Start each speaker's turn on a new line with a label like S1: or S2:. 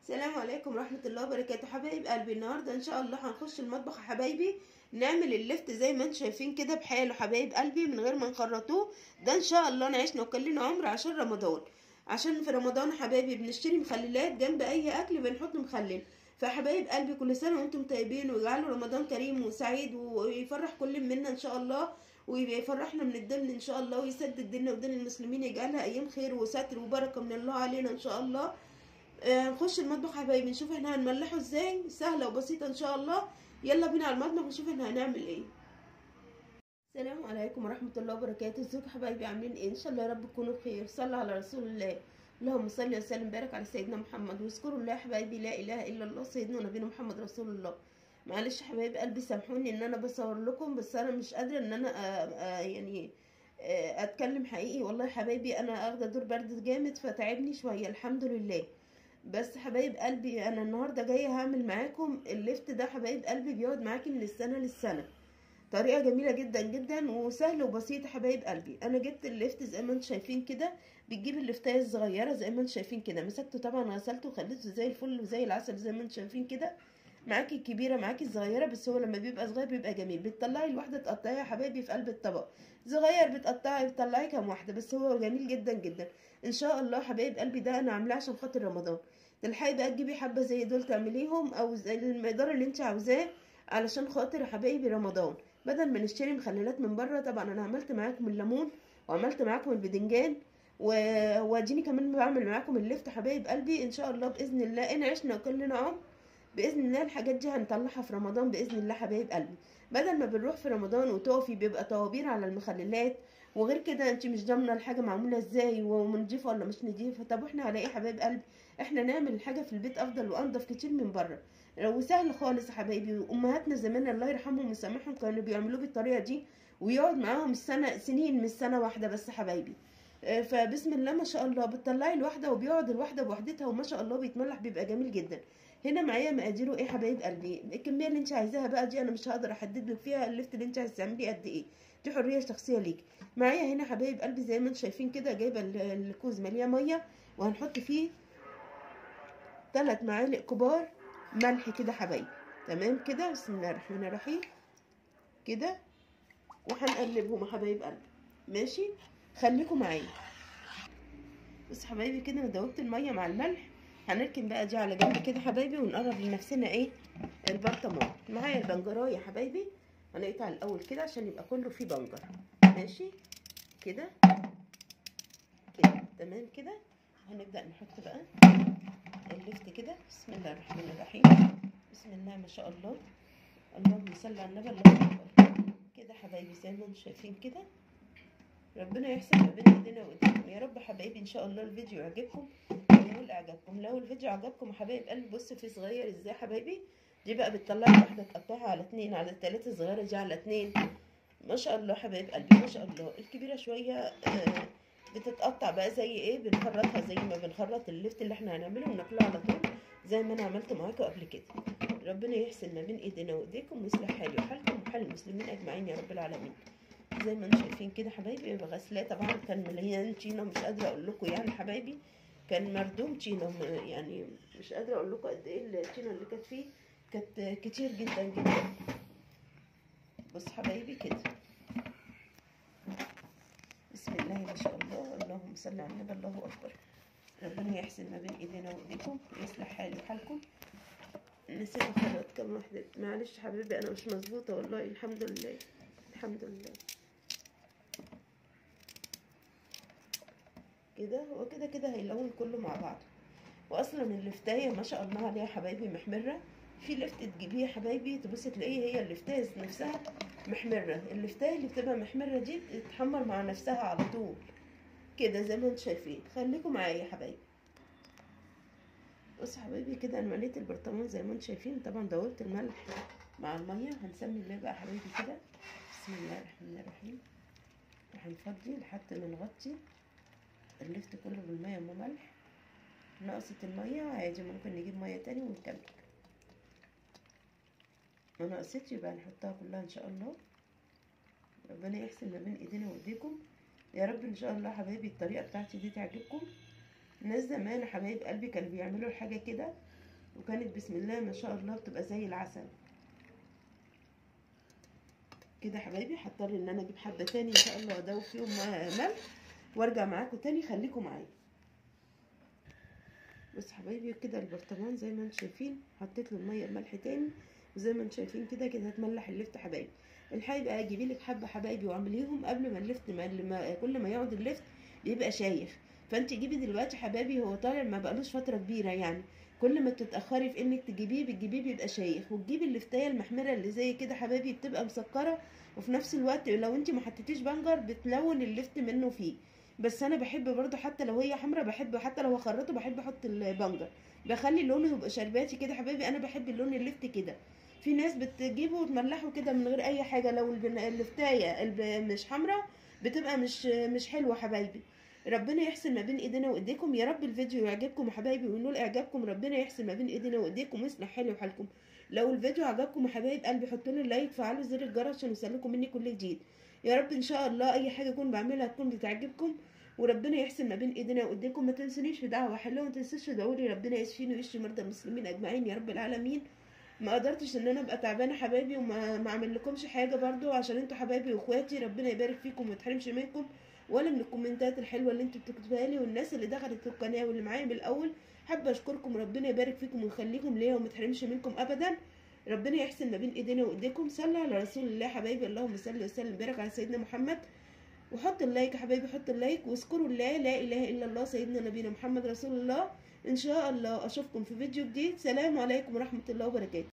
S1: السلام عليكم ورحمة الله وبركاته حبايب قلبي النهاردة ان شاء الله هنخش المطبخ يا حبايبي نعمل اللفت زي ما انتم شايفين كده بحاله حبايب قلبي من غير ما نخرطوه ده ان شاء الله نعيشنا وكلنا عمر عشان رمضان عشان في رمضان يا حبايبي بنشتري مخللات جنب اي اكل بنحط مخلل فحبايب قلبي كل سنة وانتم طيبين ويجعلوا رمضان كريم وسعيد ويفرح كل منا ان شاء الله ويفرحنا من الضمن ان شاء الله ويسدد ديننا ودين المسلمين يجعلها ايام خير وستر وبركة من الله علينا ان شاء الله آه، نخش المطبخ يا حبايبي نشوف احنا هنملحه ازاي سهله وبسيطه ان شاء الله يلا بينا على المطبخ نشوف احنا هنعمل ايه السلام عليكم ورحمه الله وبركاته ازيكم يا حبايبي عاملين ايه ان شاء الله يا رب تكونوا بخير صلى على رسول الله اللهم صل وسلم بارك على سيدنا محمد واذكروا الله يا حبايبي لا اله الا الله سيدنا ونبينا محمد رسول الله معلش يا حبايب قلبي سامحوني ان انا بصور لكم بس انا مش قادره ان انا آآ آآ يعني آآ اتكلم حقيقي والله يا حبايبي انا اخده دور برد جامد فتعبني شويه الحمد لله بس حبايب قلبي انا النهارده جايه هعمل معاكم اللفت ده حبايب قلبي بيقعد معاكي من السنه للسنه طريقه جميله جدا جدا وسهل وبسيط يا حبايب قلبي انا جبت اللفت زي ما انتم شايفين كده بتجيب اللفتايه الصغيره زي ما انتم شايفين كده مسكته طبعا غسلته وخليته زي الفل وزي العسل زي ما انتم شايفين كده معاكي الكبيره معاكي الصغيره بس هو لما بيبقى صغير بيبقى جميل بتطلعي الواحده تقطعيها يا حبايبي في قلب الطبق صغير بتقطعي بتطلعي كام واحده بس هو جميل جدا جدا ان شاء الله حبايب قلبي ده انا عاملاه عشان خاطر رمضان تلحقي بقى تجيبي حبه زي دول تعمليهم او زي المقدار اللي انت عاوزاه علشان خاطر يا حبايبي رمضان بدل ما نشتري مخللات من بره طبعا انا عملت معاكم الليمون وعملت معاكم البدنجان و... واديني كمان بعمل معاكم اللفت حبايب قلبي ان شاء الله باذن الله ان عشنا وكلنا عمر باذن الله الحاجات دي هنطلعها في رمضان باذن الله حبايب قلبي بدل ما بنروح في رمضان وتقفي بيبقى طوابير على المخللات وغير كده انت مش ضامنه الحاجه معموله ازاي ونضيفه ولا مش نضيفه طب واحنا على ايه حبايب قلبي احنا نعمل الحاجه في البيت افضل وانضف كتير من بره وسهل خالص يا حبايبي امهاتنا زمان الله يرحمهم ويسامحهم كانوا بيعملوه بالطريقه دي ويقعد معاهم السنه سنين مش سنه واحده بس حبايبي فبسم الله ما شاء الله بتطلعي الواحده وبيقعد الواحده بوحدتها وما شاء الله بيتملح بيبقى جميل جدا هنا معايا مقاديره ايه حبايب قلبي الكميه اللي انت عايزاها بقى دي انا مش هقدر احدد لك فيها اللفت اللي انت عايزه تعمليه قد ايه دي حريه شخصيه ليك معايا هنا حبايب قلبي زي ما انتم شايفين كده جايبه الكوز مليان ميه وهنحط فيه ثلاث معالق كبار ملح كده حبايبي تمام كده بسم الله الرحمن الرحيم كده وهنقلبهم يا حبايب قلبي ماشي خليكم معايا بص حبايبي كده انا دوبت الميه مع الملح هنركن بقى دي على جنب كده حبايبي ونقرب لنفسنا ايه البرطمان معايا البنجرايه يا حبايبي هنقطع الاول كده عشان يبقى كله فيه بنجر ماشي كده كده تمام كده هنبدا نحط بقى اللفت كده بسم الله الرحمن الرحيم بسم الله ما شاء الله اللهم صل على النبي الله اكبر كده حبايبي زي ما انتم شايفين كده ربنا يحسن ما بين ايدينا وايديكم يا رب حبايبي ان شاء الله الفيديو يعجبكم ويقول اعجابكم لو الفيديو عجبكم يا حبايب قلبي بصوا في صغير ازاي حبايبي دي بقى بتطلعي واحده تقطعها على اتنين على التلاته الصغيره دي على اتنين ما شاء الله حبايب قلبي ما شاء الله الكبيره شويه آه بتتقطع بقى زي ايه بنخرطها زي ما بنخرط اللفت اللي احنا هنعمله وناكله على طول زي ما انا عملت معاكم قبل كده ربنا يحسن ما بين ايدينا وايديكم ويصلح حالي وحالكم وحال المسلمين اجمعين يا رب العالمين زي ما انتم شايفين كده حبايبي غسلاه طبعا كان مليان طينه مش قادره اقول لكم يعني حبايبي كان مردوم طينه يعني مش قادره اقول لكم قد ايه الطينه اللي كانت فيه كانت كتير جدا جدا بص حبايبي كده بسم الله ما شاء الله اللهم صل على النبي الله اكبر ربنا يحسن ما بين ايدينا وايديكم ويصلح حالي وحالكم نسيت اخرط كم واحده معلش حبيبي انا مش مظبوطه والله الحمد لله الحمد لله كده وكده كده هيلون كله مع بعض واصلا اللفتايه ما شاء الله عليها حبايبي محمره في لفت تجيبيه يا حبايبي تبصي تلاقيه هي اللفتايه نفسها محمره اللفتايه اللي بتبقى محمره دي بتتحمر مع نفسها على طول كده زي ما انتم شايفين خليكم معايا يا حبايبي بصوا حبايبي كده انا مليت البرطمان زي ما انتم شايفين طبعا دوبت الملح مع الميه هنسمي الله بقى حبايبي كده بسم الله الرحمن الرحيم وهنفضي لحد ما نغطي اللفت كله بالميه ام ملح نقصت الميه عادي ممكن نجيب ميه تاني ونكمل ما نقصتش يبقى هنحطها كلها ان شاء الله ربنا يحسن ما بين ايدينا وايديكم يا رب ان شاء الله حبايبي الطريقه بتاعتي دي تعجبكم ناس زمان حبايب قلبي كانوا بيعملوا الحاجه كده وكانت بسم الله ما شاء الله بتبقى زي العسل كده حبايبي هضطر ان انا اجيب حبه تاني ان شاء الله ادوب فيهم ملح وارجع معاكم تاني خليكم معايا بص حبايبي كده البرطمان زي ما انتم شايفين حطيت له الميه بملح تاني وزي ما انتم شايفين كده كده هتملح اللفت حبايبي الحقيقه بقى جيبي لك حبه حبايبي واعمليهم قبل ما اللفت ما كل ما يقعد اللفت بيبقى شايخ فانت جيبي دلوقتي حبايبي هو طالع ما بقالوش فتره كبيره يعني كل ما تتاخري في انك تجيبيه بتجيبيه بيبقى شايخ وتجيبي اللفتايه المحمره اللي زي كده حبايبي بتبقى مسكره وفي نفس الوقت لو انت ما حطيتيش بنجر بتلون اللفت منه فيه بس انا بحب برضو حتى لو هي حمرا بحب حتى لو هخرطه بحب احط البنجر بخلي لونه يبقى شرباتي كده حبايبي انا بحب اللون اللفت كده في ناس بتجيبه وتملحه كده من غير اي حاجه لو اللفتايه مش حمرا بتبقى مش مش حلوه حبايبي ربنا يحسن ما بين ايدينا وايديكم يا رب الفيديو يعجبكم يا حبايبي وينول اعجابكم ربنا يحسن ما بين ايدينا وايديكم ويصلح حالي وحالكم لو الفيديو عجبكم يا حبايب قلبي حطوا لي لايك فعلوا زر الجرس عشان يوصلكم مني كل جديد يا رب ان شاء الله اي حاجه اكون بعملها تكون بتعجبكم وربنا يحسن ما بين ايدينا وايديكم ما تنسونيش في دعوه حلوه وما تنسوش تدعوا لي ربنا يشفيني ويشفي مرضى المسلمين اجمعين يا رب العالمين ما قدرتش ان انا ابقى تعبانه حبايبي وما ما اعمل لكمش حاجه برضو عشان انتوا حبايبي واخواتي ربنا يبارك فيكم وما يتحرمش منكم ولا من الكومنتات الحلوه اللي انتوا بتكتبوها لي والناس اللي دخلت القناه واللي معايا من الاول حابه اشكركم ربنا يبارك فيكم ويخليكم ليا وما يتحرمش منكم ابدا ربنا يحسن ما بين ايدينا وايديكم صلوا على رسول الله حبايبي اللهم صل وسلم وبارك على سيدنا محمد وحط اللايك يا حبايبي حط اللايك واذكروا الله لا اله الا الله سيدنا نبينا محمد رسول الله ان شاء الله اشوفكم في فيديو جديد سلام عليكم ورحمه الله وبركاته